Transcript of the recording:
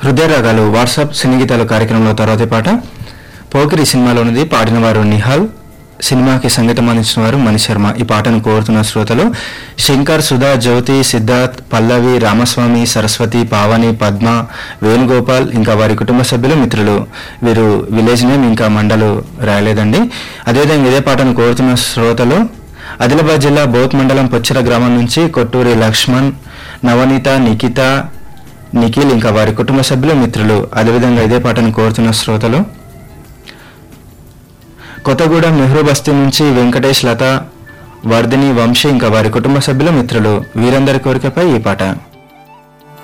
హృదయ రాగాలు వాట్సాప్ సినిగీతాలు కార్యక్రమంలో తర్వాతి పాట పోకిరి సినిమాలోనిది పాడిన వారు నిహాల్ సినిమాకి సంగీతం అందించిన వారు మణి శర్మ ఈ పాటను కోరుతున్న శ్రోతలు శంకర్ సుధా జ్యోతి సిద్ధార్థ్ పల్లవి రామస్వామి సరస్వతి పావని పద్మ వేణుగోపాల్ ఇంకా వారి కుటుంబ సభ్యులు మిత్రులు వీరు విలేజ్ నేమ్ ఇంకా మండలు రాయలేదండి అదేవిధంగా ఇదే పాటను కోరుతున్న శ్రోతలు ఆదిలాబాద్ జిల్లా బౌత్ మండలం పొచ్చిర గ్రామం నుంచి కొట్టూరి లక్ష్మణ్ నవనీత నిఖిత నిఖిల్ ఇంకా వారి కుటుంబ సభ్యులు మిత్రులు అదేవిధంగా ఇదే పాటను కోరుతున్న శ్రోతలు కొత్తగూడెం నెహ్రూ బస్తీ నుంచి వెంకటేష్ లత వర్ధిని వంశీ ఇంకా వారి కుటుంబ సభ్యులు మిత్రులు వీరందరి కోరికపై ఈ పాట